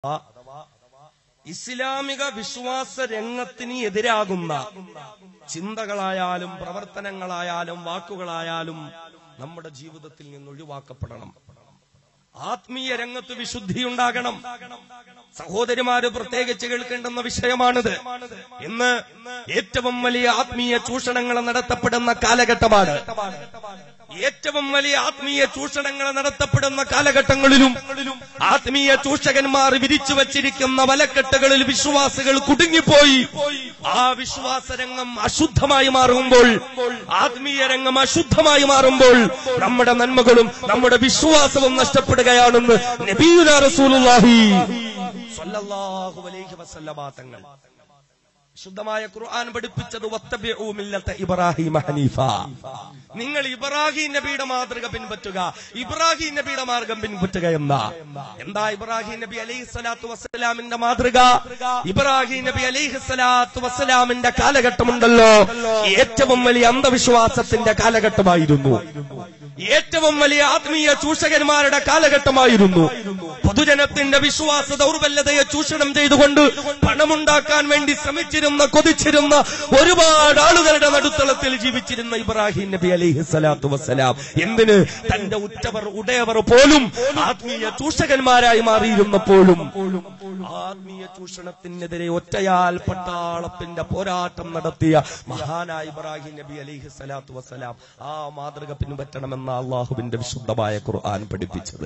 ഇസ്ലാമിക വിശ്വാസ രംഗത്തിന് എതിരാകുന്ന ചിന്തകളായാലും പ്രവർത്തനങ്ങളായാലും വാക്കുകളായാലും നമ്മുടെ ജീവിതത്തിൽ നിന്ന് ഒഴിവാക്കപ്പെടണം ആത്മീയ രംഗത്ത് വിശുദ്ധിയുണ്ടാകണം സഹോദരിമാര് പ്രത്യേകിച്ച് കേൾക്കേണ്ടുന്ന വിഷയമാണിത് ഇന്ന് ഏറ്റവും വലിയ ആത്മീയ ചൂഷണങ്ങൾ നടത്തപ്പെടുന്ന കാലഘട്ടമാണ് ഏറ്റവും വലിയ ആത്മീയ ചൂഷണങ്ങൾ നടത്തപ്പെടുന്ന കാലഘട്ടങ്ങളിലും ആത്മീയ ചൂഷകന്മാർ വിരിച്ചു വച്ചിരിക്കുന്ന വലക്കെട്ടുകളിൽ വിശ്വാസികൾ കുടുങ്ങിപ്പോയി ആ വിശ്വാസരംഗം അശുദ്ധമായി മാറുമ്പോൾ ആത്മീയ രംഗം അശുദ്ധമായി മാറുമ്പോൾ നമ്മുടെ നന്മകളും നമ്മുടെ വിശ്വാസവും നഷ്ടപ്പെടുകയാണെന്ന് നബീന റസൂലുള്ളാഹി സ്വല്ലല്ലാഹു അലൈഹി വസല്ലമ തങ്ങൾ ശുദ്ധമായ ഖുർആൻ പഠിപ്പിച്ചത് വത്തബിഉ മില്ലത്ത ഇബ്രാഹിം ഹനീഫ നിങ്ങൾ ഇബ്രാഹിം നബിയുടെ മാതൃക പിൻപറ്റുക ഇബ്രാഹിം നബിയുടെ മാർഗം പിൻപറ്റുക എന്ന എന്താ ഇബ്രാഹിം നബി അലൈഹി സ്വലാത്തു വസ്സലാമിന്റെ മാതൃക ഇബ്രാഹിം നബി അലൈഹി സ്വലാത്തു വസ്സലാമിന്റെ കാലഘട്ടമുണ്ടല്ലോ ഏറ്റവും വലിയ അന്ധവിശ്വാസത്തിന്റെ കാലഘട്ടമായിരുന്നു ഏറ്റവും വലിയ ആത്മീയ ചൂഷകന്മാരുടെ കാലഘട്ടമായിരുന്നു പൊതുജനത്തിന്റെ വിശ്വാസ ദൗർബല്യതയെ ചൂഷണം ചെയ്തുകൊണ്ട് പണമുണ്ടാക്കാൻ വേണ്ടി ശ്രമിച്ചിരുന്ന കൊതിച്ചിരുന്ന ഒരുപാട് ആളുകളുടെ നടുത്തളത്തിൽ ജീവിച്ചിരുന്ന ഇബ്രാഹിം നബി അലൈഹി സ്വലാത്തു വസ്സലാം എന്തിന് തന്റെ ഉറ്റവർ ഉടയവർ പോലും ആത്മീയ ചൂഷകന്മാരായി മാറിയിരുന്നപ്പോഴും ആത്മീയ ചൂഷണത്തിനെതിരെ ഒറ്റയാൽ പട്ടാളത്തിന്റെ പോരാട്ടം നടത്തിയ മഹാനായ ഇബ്രാഹിം നബി അലൈഹി സ്വലാത്തു വസ്സലാം ആ മാതൃക പിൻപറ്റണമെന്ന അള്ളാഹുവിന്റെ വിശുദ്ധമായ ഖുർആൻ പഠിപ്പിച്ചത്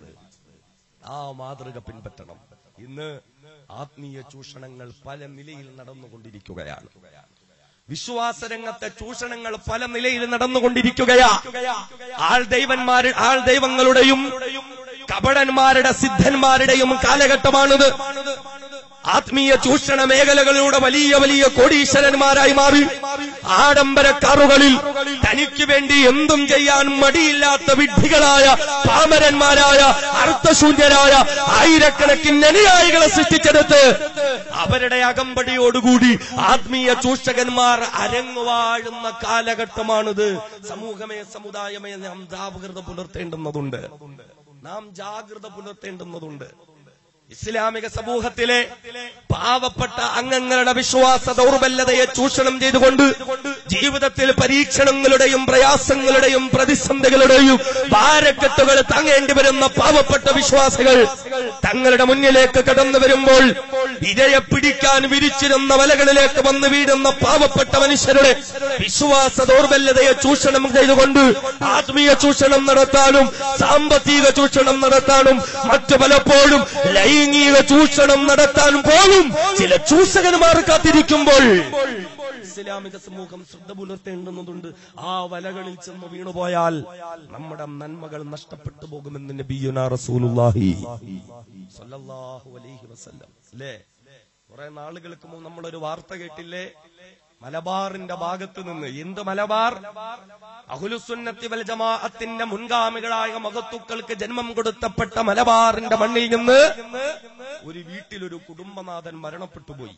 ആ മാതൃക പിൻപറ്റണം ഇന്ന് ആത്മീയ ചൂഷണങ്ങൾ പല നിലയിൽ നടന്നുകൊണ്ടിരിക്കുകയാണ് വിശ്വാസരംഗത്തെ ചൂഷണങ്ങൾ പല നിലയിൽ നടന്നുകൊണ്ടിരിക്കുകയാ ആൾ ദൈവന്മാര് ആൾ ദൈവങ്ങളുടെയും കപടന്മാരുടെ സിദ്ധന്മാരുടെയും കാലഘട്ടമാണിത് ആത്മീയ ചൂഷണ മേഖലകളിലൂടെ വലിയ വലിയ കോടീശ്വരന്മാരായി മാറി ആഡംബര കാറുകളിൽ തനിക്ക് വേണ്ടി എന്തും ചെയ്യാൻ മടിയില്ലാത്ത വിഡ്ഢികളായ പാമരന്മാരായ അർത്ഥശൂന്യരായ ആയിരക്കണക്കിന് അനുയായികളെ സൃഷ്ടിച്ചെടുത്ത് അവരുടെ അകമ്പടിയോടുകൂടി ആത്മീയ ചൂഷകന്മാർ അരങ്ങുവാഴുന്ന കാലഘട്ടമാണിത് സമൂഹമേ സമുദായമേ നാം ജാഗ്രത പുലർത്തേണ്ടുന്നതുണ്ട് നാം ജാഗ്രത പുലർത്തേണ്ടുന്നതുണ്ട് ഇസ്ലാമിക സമൂഹത്തിലെ പാവപ്പെട്ട അംഗങ്ങളുടെ വിശ്വാസ ദൗർബല്യതയെ ചൂഷണം ചെയ്തുകൊണ്ട് ജീവിതത്തിൽ പരീക്ഷണങ്ങളുടെയും പ്രയാസങ്ങളുടെയും പ്രതിസന്ധികളുടെയും ഭാരക്കെട്ടുകൾ താങ്ങേണ്ടി വരുന്ന പാവപ്പെട്ട വിശ്വാസികൾ തങ്ങളുടെ മുന്നിലേക്ക് കടന്നു വരുമ്പോൾ ഇരയെ പിടിക്കാൻ വിരിച്ചിരുന്ന വലകളിലേക്ക് വന്ന് വീഴുന്ന പാവപ്പെട്ട മനുഷ്യരുടെ വിശ്വാസ ദൗർബല്യതയെ ചൂഷണം ചെയ്തുകൊണ്ട് ആത്മീയ ചൂഷണം നടത്താനും സാമ്പത്തിക ചൂഷണം നടത്താനും മറ്റു പലപ്പോഴും ലൈംഗിക ചൂഷണം നടത്താൻ പോലും ചില ചൂഷകന്മാർ കാത്തിരിക്കുമ്പോൾ ഇസ്ലാമിക സമൂഹം ശ്രദ്ധ പുലർത്തേണ്ടുന്നതുണ്ട് ആ വലകളിൽ ചെന്ന് വീണുപോയാൽ നമ്മുടെ നന്മകൾ നഷ്ടപ്പെട്ടു പോകുമെന്ന് നബിയുന റസൂലുള്ളാഹി സ്വല്ലല്ലാഹു അലൈഹി വസല്ലം അല്ലേ കുറെ നാളുകൾക്ക് മുമ്പ് നമ്മളൊരു വാർത്ത കേട്ടില്ലേ മലബാറിന്റെ ഭാഗത്ത് നിന്ന് എന്ത് മലബാർ അഹുലുസുന്നത്തി വൽ ജമാഅത്തിന്റെ മുൻഗാമികളായ മഹത്തുക്കൾക്ക് ജന്മം കൊടുത്തപ്പെട്ട മലബാറിന്റെ മണ്ണിൽ നിന്ന് ഒരു വീട്ടിലൊരു കുടുംബനാഥൻ മരണപ്പെട്ടുപോയി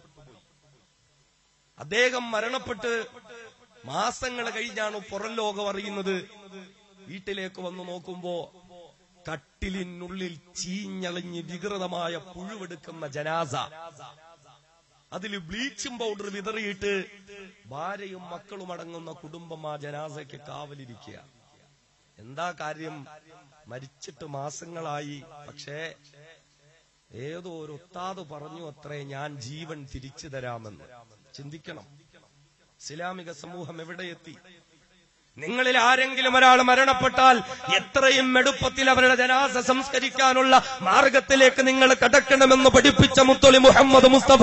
അദ്ദേഹം മരണപ്പെട്ട് മാസങ്ങൾ കഴിഞ്ഞാണ് പുറം ലോകം അറിയുന്നത് വീട്ടിലേക്ക് വന്നു നോക്കുമ്പോ കട്ടിലിനുള്ളിൽ ചീഞ്ഞളിഞ്ഞ് വികൃതമായ പുഴുവെടുക്കുന്ന ജനാസ അതിൽ ബ്ലീച്ചിങ് പൗഡർ വിതറിയിട്ട് ഭാര്യയും മക്കളും അടങ്ങുന്ന കുടുംബം ആ ജനാസയ്ക്ക് കാവലിരിക്കുക എന്താ കാര്യം മരിച്ചിട്ട് മാസങ്ങളായി പക്ഷേ ഏതോ ഒരു ഒത്താത് പറഞ്ഞു അത്രേ ഞാൻ ജീവൻ തിരിച്ചു തരാമെന്ന് ചിന്തിക്കണം ഇസ്ലാമിക സമൂഹം എവിടെ എത്തി നിങ്ങളിൽ ആരെങ്കിലും ഒരാൾ മരണപ്പെട്ടാൽ എത്രയും എടുപ്പത്തിൽ അവരുടെ ജനാസ സംസ്കരിക്കാനുള്ള മാർഗത്തിലേക്ക് നിങ്ങൾ കടക്കണമെന്ന് പഠിപ്പിച്ച മുത്തൊലി മുഹമ്മദ് മുസ്തഫ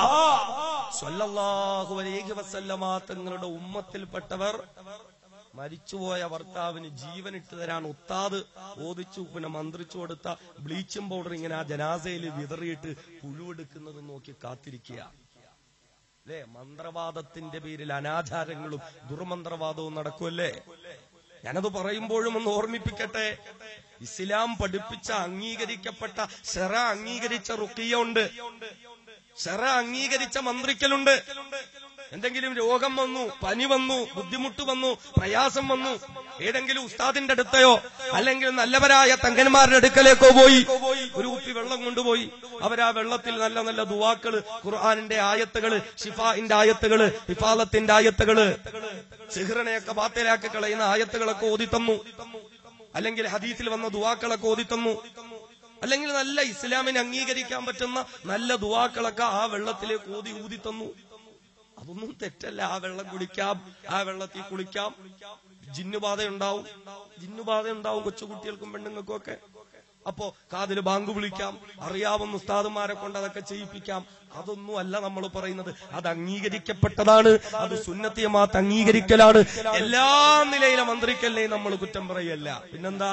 സ്വല്ലല്ലാഹു അലൈഹി വസല്ലമ തങ്ങളുടെ ഉമ്മത്തിൽപ്പെട്ടവർ മരിച്ചുപോയ ഭർത്താവിന് ജീവൻ ഇട്ട് തരാൻ ഒത്താത് ഓദിച്ചു പിന്നെ മന്ത്രിച്ചു കൊടുത്ത ബ്ലീച്ചിങ് പൗഡർ ഇങ്ങനെ ആ ജനാസയിൽ വിതറിയിട്ട് പുഴുവെടുക്കുന്നത് നോക്കി കാത്തിരിക്കുക അല്ലേ മന്ത്രവാദത്തിന്റെ പേരിൽ അനാചാരങ്ങളും ദുർമന്ത്രവാദവും നടക്കുമല്ലേ ഞാനത് പറയുമ്പോഴും ഒന്ന് ഓർമ്മിപ്പിക്കട്ടെ ഇസ്ലാം പഠിപ്പിച്ച അംഗീകരിക്കപ്പെട്ട ഷെറ അംഗീകരിച്ച റുക്കിയ ഉണ്ട് ഷെറ അംഗീകരിച്ച മന്ത്രിക്കലുണ്ട് എന്തെങ്കിലും രോഗം വന്നു പനി വന്നു ബുദ്ധിമുട്ട് വന്നു പ്രയാസം വന്നു ഏതെങ്കിലും ഉസ്താദിന്റെ അടുത്തയോ അല്ലെങ്കിൽ നല്ലവരായ തങ്കന്മാരുടെ അടുക്കലേക്കോ പോയി ഒരു കുപ്പി വെള്ളം കൊണ്ടുപോയി അവരാ വെള്ളത്തിൽ നല്ല നല്ല ദുവാക്കള് ഖുർആാനിന്റെ ആയത്തുകള് ഷിഫാന്റെ ആയത്തുകള് ഹിഫാലത്തിന്റെ ആയത്തുകള് സിഹ്റിനെയൊക്കെ ബാത്തലാക്കി കളയുന്ന ആയത്തുകളൊക്കെ ഓതി തന്നു അല്ലെങ്കിൽ ഹദീസിൽ വന്ന ദുവാക്കളൊക്കെ ഓതി തന്നു അല്ലെങ്കിൽ നല്ല ഇസ്ലാമിനെ അംഗീകരിക്കാൻ പറ്റുന്ന നല്ല ദുവാക്കളൊക്കെ ആ വെള്ളത്തിലേക്ക് ഊതി ഊതി തന്നു അതൊന്നും തെറ്റല്ല ആ വെള്ളം കുടിക്കാം ആ വെള്ളത്തിൽ കുളിക്കാം ജിന്നുബാധ ഉണ്ടാവും ജിന്നുബാധ ഉണ്ടാവും കൊച്ചുകുട്ടികൾക്കും പെണ്ണുങ്ങൾക്കും ഒക്കെ അപ്പോ കാതില് ബാങ്ക് വിളിക്കാം അറിയാവുന്ന ഉസ്താദുമാരെ കൊണ്ട് അതൊക്കെ ചെയ്യിപ്പിക്കാം അതൊന്നും അല്ല നമ്മൾ പറയുന്നത് അത് അംഗീകരിക്കപ്പെട്ടതാണ് അത് സുന്നത്തിയമാത്ത് അംഗീകരിക്കലാണ് എല്ലാ നിലയിലെ മന്ത്രിക്കല്ലേ നമ്മൾ കുറ്റം പറയല്ല പിന്നെന്താ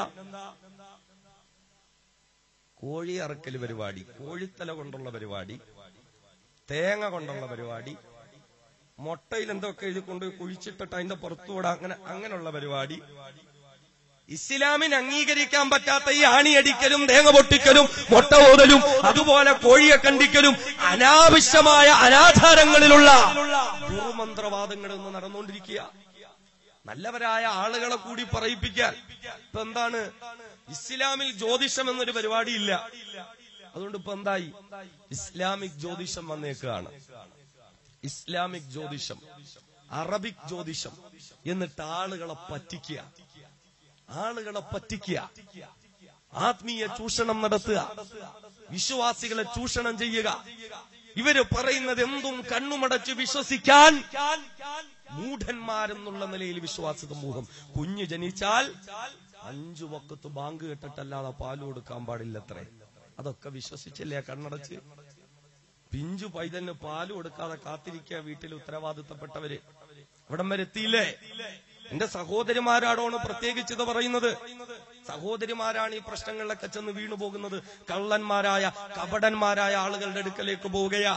കോഴി അറക്കൽ പരിപാടി കോഴിത്തല കൊണ്ടുള്ള പരിപാടി തേങ്ങ കൊണ്ടുള്ള പരിപാടി മുട്ടയിൽ എന്തൊക്കെ ഇത് കൊണ്ട് കുഴിച്ചിട്ടിട്ട് അതിന്റെ പുറത്തുകൂടെ അങ്ങനെ അങ്ങനെയുള്ള പരിപാടി ഇസ്ലാമിന് അംഗീകരിക്കാൻ പറ്റാത്ത ഈ ആണിയടിക്കലും തേങ്ങ പൊട്ടിക്കലും മുട്ട ഓതലും അതുപോലെ കോഴിയെ കണ്ടിക്കലും അനാവശ്യമായ അനാധാരങ്ങളിലുള്ള ദുർമന്ത്രവാദങ്ങൾ ഇന്ന് നടന്നുകൊണ്ടിരിക്കുക നല്ലവരായ ആളുകളെ കൂടി പറയിപ്പിക്കാൻ ഇപ്പൊ എന്താണ് ഇസ്ലാമിൽ ജ്യോതിഷം എന്നൊരു പരിപാടിയില്ല അതുകൊണ്ട് ഇപ്പൊ എന്തായി ഇസ്ലാമിക് ജ്യോതിഷം വന്നേക്കുകയാണ് ഇസ്ലാമിക് ജ്യോതിഷം അറബിക് ജ്യോതിഷം എന്നിട്ട് ആളുകളെ പറ്റിക്കുക ആളുകളെ പറ്റിക്കുക ആത്മീയ ചൂഷണം നടത്തുക വിശ്വാസികളെ ചൂഷണം ചെയ്യുക ഇവര് പറയുന്നത് എന്തും കണ്ണുമടച്ച് വിശ്വസിക്കാൻ മൂഢന്മാരെന്നുള്ള നിലയിൽ വിശ്വാസ സമൂഹം കുഞ്ഞ് ജനിച്ചാൽ അഞ്ചു വക്കത്ത് ബാങ്ക് കേട്ടിട്ടല്ലാതെ പാല് കൊടുക്കാൻ പാടില്ലത്രേ അതൊക്കെ വിശ്വസിച്ചില്ലേ കണ്ണടച്ച് പിഞ്ചു പൈതന് പാല് കൊടുക്കാതെ കാത്തിരിക്കുക വീട്ടിൽ ഉത്തരവാദിത്തപ്പെട്ടവര് ഇവിടം വരെ എത്തിയില്ലേ എന്റെ സഹോദരിമാരാണോണ് പ്രത്യേകിച്ച് ഇത് പറയുന്നത് സഹോദരിമാരാണ് ഈ പ്രശ്നങ്ങളിലൊക്കെ ചെന്ന് വീണു പോകുന്നത് കള്ളന്മാരായ കപടന്മാരായ ആളുകളുടെ അടുക്കലേക്ക് പോവുകയാ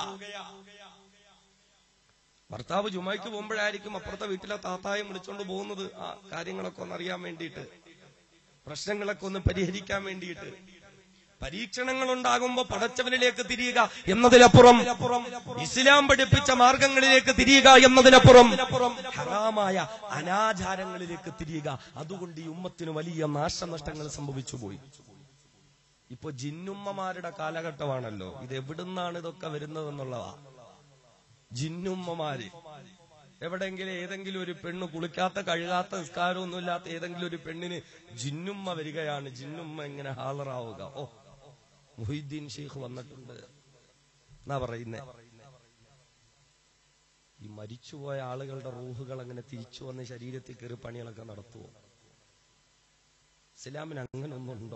ഭർത്താവ് ജുമയ്ക്ക് പോകുമ്പോഴായിരിക്കും അപ്പുറത്തെ വീട്ടിലെ താത്തായം വിളിച്ചോണ്ട് പോകുന്നത് ആ കാര്യങ്ങളൊക്കെ ഒന്ന് അറിയാൻ വേണ്ടിയിട്ട് പ്രശ്നങ്ങളൊക്കെ ഒന്ന് പരിഹരിക്കാൻ വേണ്ടിയിട്ട് പരീക്ഷണങ്ങൾ ഉണ്ടാകുമ്പോ പടച്ചവനിലേക്ക് തിരിയുക എന്നതിലപ്പുറം ഇസ്ലാം പഠിപ്പിച്ച മാർഗങ്ങളിലേക്ക് തിരിയുക എന്നതിനപ്പുറം ഹറാമായ അനാചാരങ്ങളിലേക്ക് തിരിയുക അതുകൊണ്ട് ഈ ഉമ്മത്തിന് വലിയ നാശനഷ്ടങ്ങൾ സംഭവിച്ചു പോയി ഇപ്പൊ ജിന്നുമ്മമാരുടെ കാലഘട്ടമാണല്ലോ ഇത് എവിടുന്നാണ് ഇതൊക്കെ വരുന്നതെന്നുള്ളതാ ജിന്നുമ്മമാര് എവിടെങ്കിലും ഏതെങ്കിലും ഒരു പെണ്ണ് കുളിക്കാത്ത കഴുകാത്ത നിസ്കാരമൊന്നും ഇല്ലാത്ത ഏതെങ്കിലും ഒരു പെണ്ണിന് ജിന്നുമ്മ വരികയാണ് ജിന്നുമ്മ ഇങ്ങനെ ഹാളറാവുക ഓ മുഹിദ്ദീൻ ഷെയ്ഖ് വന്നിട്ടുണ്ട് എന്നാ പറയുന്നേ ഈ മരിച്ചുപോയ ആളുകളുടെ റൂഹുകൾ അങ്ങനെ തിരിച്ചു വന്ന് ശരീരത്തിൽ കയറി പണികളൊക്കെ നടത്തുവോ ഇസ്ലാമിന് അങ്ങനെ ഒന്നുണ്ടോ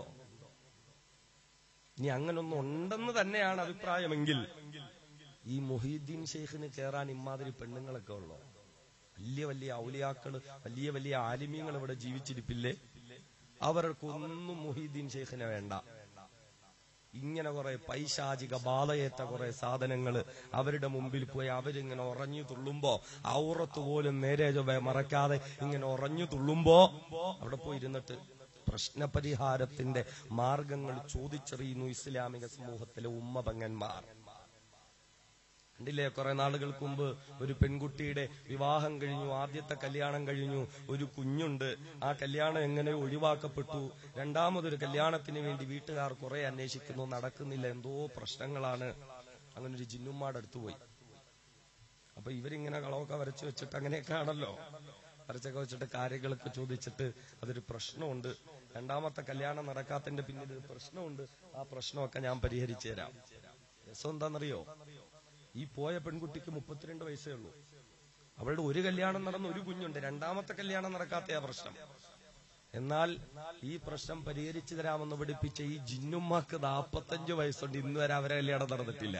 ഇനി അങ്ങനൊന്നും ഉണ്ടെന്ന് തന്നെയാണ് അഭിപ്രായമെങ്കിൽ ഈ മൊഹീദ്ദീൻ ഷെയ്ഖിന് കയറാൻ ഇമാതിരി പെണ്ണുങ്ങളൊക്കെ ഉള്ളോ വലിയ വലിയ ഔലിയാക്കള് വലിയ വലിയ ആലിമ്യങ്ങൾ ഇവിടെ ജീവിച്ചിരിപ്പില്ലേ അവർക്കൊന്നും മൊഹീദ്ദീൻ ഷെയ്ഖിനെ വേണ്ട ഇങ്ങനെ കുറെ പൈശാചിക ബാധയേറ്റ കുറെ സാധനങ്ങള് അവരുടെ മുമ്പിൽ പോയി അവരിങ്ങനെ ഉറഞ്ഞു തുള്ളുമ്പോ ഔറത്ത് പോലും നേരെ ചൊവ്വേ മറക്കാതെ ഇങ്ങനെ ഉറഞ്ഞു തുള്ളുമ്പോ അവിടെ പോയി ഇരുന്നിട്ട് പ്രശ്നപരിഹാരത്തിന്റെ മാർഗങ്ങൾ ചോദിച്ചറിയുന്നു ഇസ്ലാമിക സമൂഹത്തിലെ ഉമ്മപങ്ങന്മാർ കണ്ടില്ലേ കുറെ നാളുകൾക്ക് മുമ്പ് ഒരു പെൺകുട്ടിയുടെ വിവാഹം കഴിഞ്ഞു ആദ്യത്തെ കല്യാണം കഴിഞ്ഞു ഒരു കുഞ്ഞുണ്ട് ആ കല്യാണം എങ്ങനെ ഒഴിവാക്കപ്പെട്ടു രണ്ടാമതൊരു കല്യാണത്തിന് വേണ്ടി വീട്ടുകാർ കുറെ അന്വേഷിക്കുന്നു നടക്കുന്നില്ല എന്തോ പ്രശ്നങ്ങളാണ് അങ്ങനെ ഒരു ജിന്നുമ്മാടെ അടുത്ത് പോയി അപ്പൊ ഇവരിങ്ങനെ കളവൊക്കെ വരച്ചു വെച്ചിട്ട് അങ്ങനെയൊക്കെ ആണല്ലോ വരച്ചൊക്കെ വെച്ചിട്ട് കാര്യങ്ങളൊക്കെ ചോദിച്ചിട്ട് അതൊരു പ്രശ്നമുണ്ട് രണ്ടാമത്തെ കല്യാണം നടക്കാത്തതിന്റെ പിന്നിൽ ഒരു പ്രശ്നമുണ്ട് ആ പ്രശ്നമൊക്കെ ഞാൻ പരിഹരിച്ചു തരാം രസം എന്താണെന്നറിയോ ഈ പോയ പെൺകുട്ടിക്ക് മുപ്പത്തിരണ്ട് വയസ്സേ ഉള്ളൂ അവളുടെ ഒരു കല്യാണം നടന്ന ഒരു കുഞ്ഞുണ്ട് രണ്ടാമത്തെ കല്യാണം നടക്കാത്ത ആ പ്രശ്നം എന്നാൽ ഈ പ്രശ്നം പരിഹരിച്ചു തരാമെന്ന് പഠിപ്പിച്ച ഈ ജിന്നുമ്മക്ക് നാപ്പത്തഞ്ച് വയസ്സുണ്ട് ഇന്ന് വരെ അവരെ കല്യാണം നടന്നിട്ടില്ല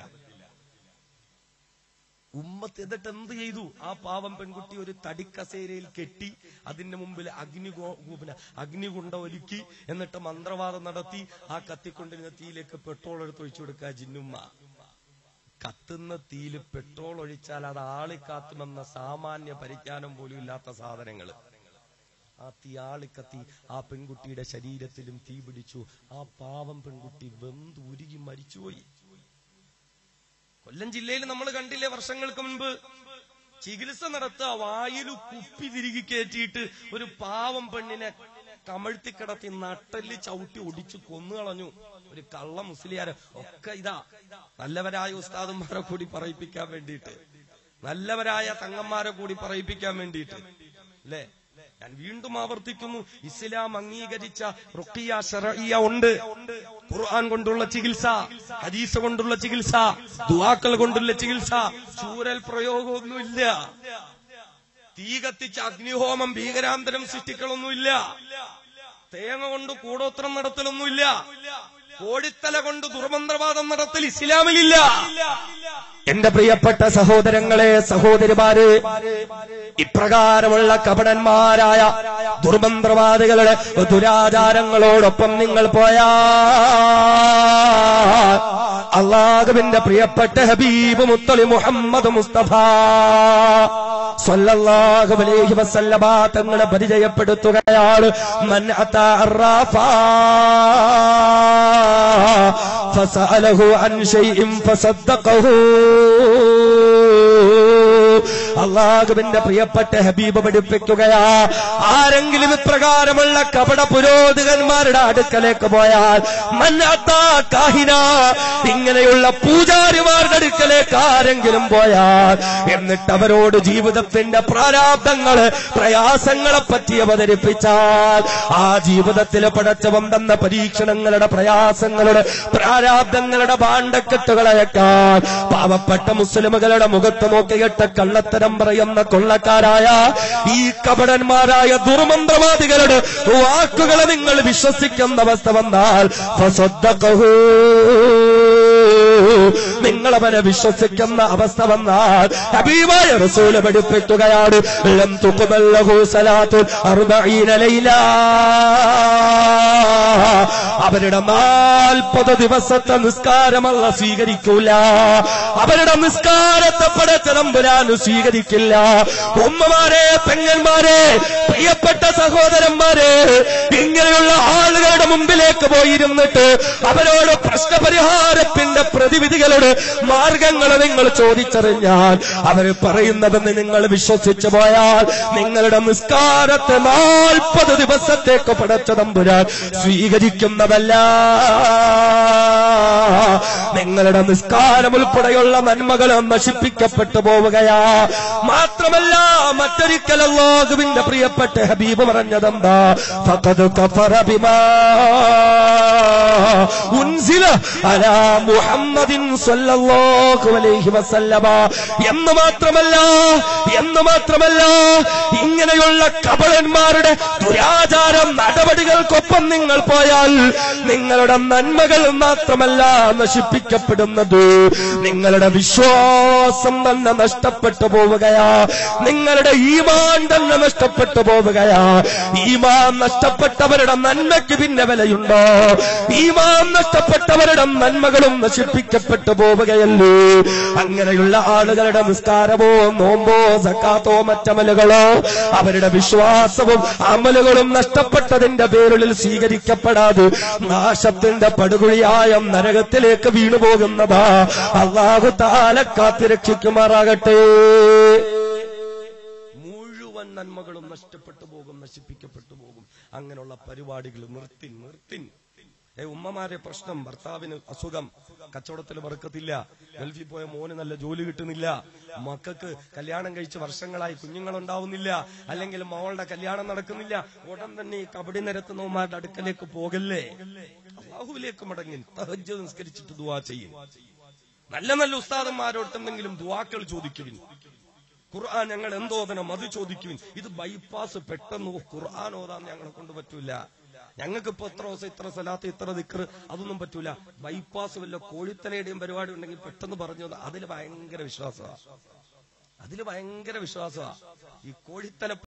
ഉമ്മത്ത് എന്നിട്ട് എന്ത് ചെയ്തു ആ പാവം പെൺകുട്ടി ഒരു തടിക്കസേരയിൽ കെട്ടി അതിന്റെ മുമ്പിൽ അഗ്നി ഗോ- പിന്നെ അഗ്നികുണ്ട ഒരുക്കി എന്നിട്ട് മന്ത്രവാദം നടത്തി ആ കത്തിക്കൊണ്ടിരുന്ന തീയിലേക്ക് പെട്രോൾ എടുത്ത് ഒഴിച്ചു കൊടുക്കുക ജിന്നുമ്മ കത്തുന്ന തീയിൽ പെട്രോൾ ഒഴിച്ചാൽ അത് ആളിക്കാത്തുമെന്ന സാമാന്യ പരിജ്ഞാനം പോലും ഇല്ലാത്ത സാധനങ്ങൾ ആ തീ ആളിക്കത്തി ആ പെൺകുട്ടിയുടെ ശരീരത്തിലും തീ പിടിച്ചു ആ പാവം പെൺകുട്ടി വെന്തുരുകി മരിച്ചുപോയി കൊല്ലം ജില്ലയിൽ നമ്മൾ കണ്ടില്ലേ വർഷങ്ങൾക്ക് മുൻപ് ചികിത്സ നടത്തുക വായിൽ കുപ്പി തിരികെ കയറ്റിയിട്ട് ഒരു പാവം പെണ്ണിനെ കമഴ്ത്തി കിടത്തി നട്ടല് ചവിട്ടി ഒടിച്ചു കൊന്നുകളഞ്ഞു ഒരു കള്ള മുസ്ലിയാര് ഒക്കെ ഇതാ നല്ലവരായ ഉസ്താദന്മാരെ കൂടി പറയിപ്പിക്കാൻ വേണ്ടിയിട്ട് നല്ലവരായ തങ്ങന്മാരെ കൂടി പറയിപ്പിക്കാൻ വേണ്ടിയിട്ട് അല്ലേ ഞാൻ വീണ്ടും ആവർത്തിക്കുന്നു ഇസ്ലാം അംഗീകരിച്ച റുക്കിയ ഷറഇയ ഉണ്ട് ഖുർആൻ കൊണ്ടുള്ള ചികിത്സ ഹദീസ് കൊണ്ടുള്ള ചികിത്സ ദുവാക്കൾ കൊണ്ടുള്ള ചികിത്സ ചൂരൽ പ്രയോഗമൊന്നുമില്ല തീ കത്തിച്ച അഗ്നിഹോമം ഭീകരാന്തരം സൃഷ്ടിക്കലൊന്നുമില്ല തേങ്ങ കൊണ്ട് കൂടോത്രം നടത്തലൊന്നുമില്ല കോടിത്തല കൊണ്ട് ദുർമന്ത്രവാദം നടത്തൽ ഇസ്ലാമിലില്ല എന്റെ പ്രിയപ്പെട്ട സഹോദരങ്ങളെ സഹോദരിമാര് ഇപ്രകാരമുള്ള കപടന്മാരായ ദുർമന്ത്രവാദികളുടെ ദുരാചാരങ്ങളോടൊപ്പം നിങ്ങൾ പോയാ അള്ളാഹുവിന്റെ പ്രിയപ്പെട്ട ഹബീബ് മുത്തളി മുഹമ്മദ് മുസ്തഫ സ്വല്ലല്ലാഹു അലൈഹി വസല്ലമ തങ്ങളെ പരിചയപ്പെടുത്തുകയാണ് മൻ അതാ അറാഫാ ഫസഅലഹു അൻ ഷൈഇൻ ഫസദ്ദഖഹു അള്ളാഹുവിന്റെ പ്രിയപ്പെട്ട ഹബീബ് പഠിപ്പിക്കുകയാ ആരെങ്കിലും ഇപ്രകാരമുള്ള കപട പുരോഹിതന്മാരുടെ അടുക്കലേക്ക് പോയാൽ മന്നാത്താ കാഹിന ഇങ്ങനെയുള്ള പൂജാരിമാരുടെ അടുക്കലേക്ക് ആരെങ്കിലും പോയാൽ എന്നിട്ട് അവരോട് ജീവിതത്തിന്റെ പ്രാരാബ്ദങ്ങള് പ്രയാസങ്ങളെ പറ്റി അവതരിപ്പിച്ചാൽ ആ ജീവിതത്തിൽ പടച്ചവം തന്ന പരീക്ഷണങ്ങളുടെ പ്രയാസങ്ങളുടെ പ്രാരാബ്ദങ്ങളുടെ ഭാണ്ഡക്കെട്ടുകളയക്കാൻ പാവപ്പെട്ട മുസ്ലിമുകളുടെ മുഖത്ത് നോക്കിയിട്ട് കള്ളത്തരം പറയുന്ന കൊള്ളക്കാരായ ഈ കപടന്മാരായ ദുർമന്ത്രവാദികളുടെ വാക്കുകളെ നിങ്ങൾ വിശ്വസിക്കുന്ന അവസ്ഥ വന്നാൽ ഫസദ്ദഖഹു. നിങ്ങളവനെ വിശ്വസിക്കുന്ന അവസ്ഥ വന്നാൽ ഹബീബായ റസൂല് പഠിപ്പിക്കുകയാണ് ലം തുഖ്ബൽ ലഹു സലാത്തുൻ അർബഈന ലൈല അവരുടെ നാൽപ്പത് ദിവസത്തെ നിസ്കാരമല്ല സ്വീകരിക്കൂല അവരുടെ നിസ്കാരത്തെ പടച്ചതമ്പുരാൻ സ്വീകരിക്കില്ല ഉമ്മമാരെ പെങ്ങന്മാരെ പ്രിയപ്പെട്ട സഹോദരന്മാരെ ഇങ്ങനെയുള്ള ആളുകളുടെ മുമ്പിലേക്ക് പോയിരുന്നിട്ട് അവരോട് പ്രശ്നപരിഹാരത്തിന്റെ പ്രതിവിധികളുടെ മാർഗങ്ങൾ നിങ്ങൾ ചോദിച്ചറിഞ്ഞാൽ അവർ പറയുന്നതെന്ന് നിങ്ങൾ വിശ്വസിച്ചു പോയാൽ നിങ്ങളുടെ നിസ്കാരത്തെ നാൽപ്പത് ദിവസത്തേക്ക് പടച്ചതമ്പുരാൻ സ്വീകരിക്കുന്നതല്ല നിങ്ങളുടെ നിസ്കാരം ഉൾപ്പെടെയുള്ള നന്മകൾ നശിപ്പിക്കപ്പെട്ടു പോവുകയാ മാത്രമല്ല മറ്റൊരിക്കൽ അല്ലാഹുവിന്റെ പ്രിയപ്പെട്ട ഹബീബ് പറഞ്ഞതെന്താ ഫഖദ് കഫറ ബിമാ ഉൻസില അലാ മുഹമ്മദിൻ സ്വല്ലല്ലാഹു അലൈഹി വസല്ലമ എന്ന് മാത്രമല്ല എന്ന് മാത്രമല്ല ഇങ്ങനെയുള്ള കപടന്മാരുടെ ദുരാചാരം നടപടികൾക്കൊപ്പം നിങ്ങൾ പോയാൽ നിങ്ങളുടെ നന്മകൾ മാത്രമല്ല നശിപ്പിക്കപ്പെടുന്നത് നിങ്ങളുടെ വിശ്വാസം തന്നെ നഷ്ടപ്പെട്ടു പോവുകയാ നിങ്ങളുടെ ഈമാൻ തന്നെ നഷ്ടപ്പെട്ടു പോവുകയാ ഈമാൻ നഷ്ടപ്പെട്ടവരുടെ നന്മയ്ക്ക് പിന്നെ വിലയുണ്ടോ ഈമാൻ നഷ്ടപ്പെട്ടവരുടെ നന്മകളും നശിപ്പിക്കപ്പെട്ടു പോവുകയല്ലേ അങ്ങനെയുള്ള ആളുകളുടെ നിസ്കാരമോ നോമ്പോ സക്കാത്തോ മറ്റമലുകളോ അവരുടെ വിശ്വാസവും അമലുകളും നഷ്ടപ്പെട്ടതിന്റെ പേരിൽ സ്വീകരിക്കപ്പെടാതെ നാശത്തിന്റെ പടുകുഴിയായ നരകത്തിലേക്ക് വീണുപോകുന്നതാ അള്ളാഹു താല കാത്തിരക്ഷിക്കുമാറാകട്ടെ മുഴുവൻ നന്മകളും നഷ്ടപ്പെട്ടു പോകും നശിപ്പിക്കപ്പെട്ടു പോകും അങ്ങനെയുള്ള പരിപാടികൾ നിർത്തിൻ നിർത്തിൻ ഏ ഉമ്മമാരെ പ്രശ്നം ഭർത്താവിന് അസുഖം കച്ചവടത്തിൽ മറക്കത്തില്ല ഗൾഫിൽ പോയ മോന് നല്ല ജോലി കിട്ടുന്നില്ല മക്കൾക്ക് കല്യാണം കഴിച്ച് വർഷങ്ങളായി കുഞ്ഞുങ്ങളുണ്ടാവുന്നില്ല അല്ലെങ്കിൽ മോളുടെ കല്യാണം നടക്കുന്നില്ല ഉടൻ തന്നെ ഈ കബഡി നിരത്തുന്നവന്മാരുടെ അടുക്കലേക്ക് പോകല്ലേ അള്ളാഹുവിലേക്ക് മടങ്ങി തഹജ്ജ് നിസ്കരിച്ചിട്ട് ദുവാ ചെയ്യും നല്ല നല്ല ഉസ്താദന്മാരോട് എന്തെങ്കിലും ദുവാക്കൾ ചോദിക്കുവിൻ ഖുർആൻ ഞങ്ങൾ എന്തോദനം അത് ചോദിക്കുവിൻ ഇത് ബൈപ്പാസ് പെട്ടെന്ന് ഖുർആൻ ഓതാൻ ഞങ്ങളെ കൊണ്ട് പറ്റൂല ഞങ്ങൾക്ക് ഇപ്പൊ എത്ര ദിവസം ഇത്ര സ്ഥലത്ത് ഇത്ര ദിക്കർ അതൊന്നും പറ്റൂല ബൈപ്പാസ് വല്ല കോഴിത്തലയുടെയും പരിപാടി ഉണ്ടെങ്കിൽ പെട്ടെന്ന് പറഞ്ഞു അതിൽ ഭയങ്കര വിശ്വാസമാണ് അതിൽ ഭയങ്കര വിശ്വാസമാണ് ഈ കോഴിത്തല